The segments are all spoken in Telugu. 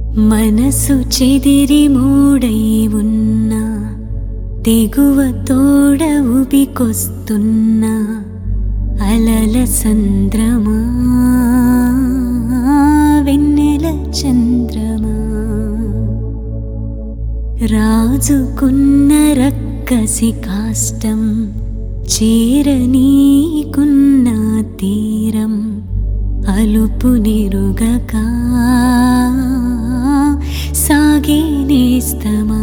మనసు చెదిరి మూడై ఉన్నా తెగువ తోడ ఉబికొస్తున్నా అలల సంద్రమా వెన్నెల చంద్రమా రాజుకున్న రక్కసి కాష్టం చేరనీకున్న తీరం అలుపు నిరుగక సాగే నేస్తమా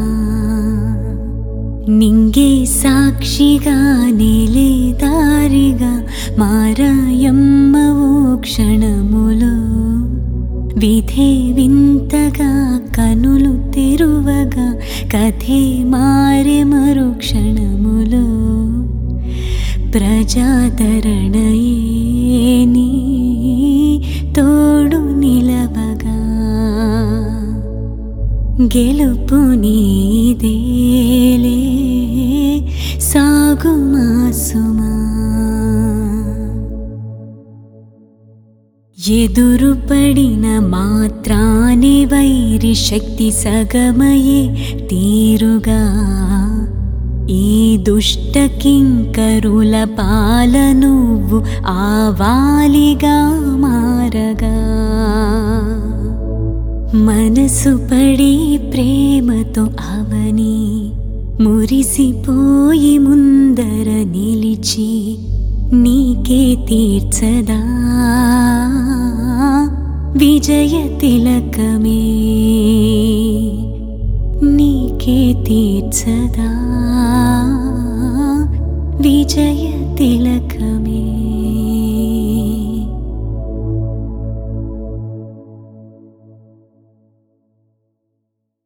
నింగే సాక్షిగా నిలే దారిగా మారాయమ్మవో క్షణములో విధే వింతగా కనులు తెరువగా కథే మారే మరు క్షణములో ప్రజాదరణయే నీ తోడు నిలవగా గెలుపు నీదేలే సాగుమా సుమా ఎదురు పడిన మాత్రాని వైరి శక్తి సగమయే తీరుగా ఈ దుష్ట కింకరుల పాల నువ్వు ఆవాలిగా మారగా మనసు పడి ప్రేమతో అవని మురిసిపోయి ముందర నిలిచి నీకే తీర్చదా విజయ తిలకమే నీకే తీర్చదా విజయ తిలకమే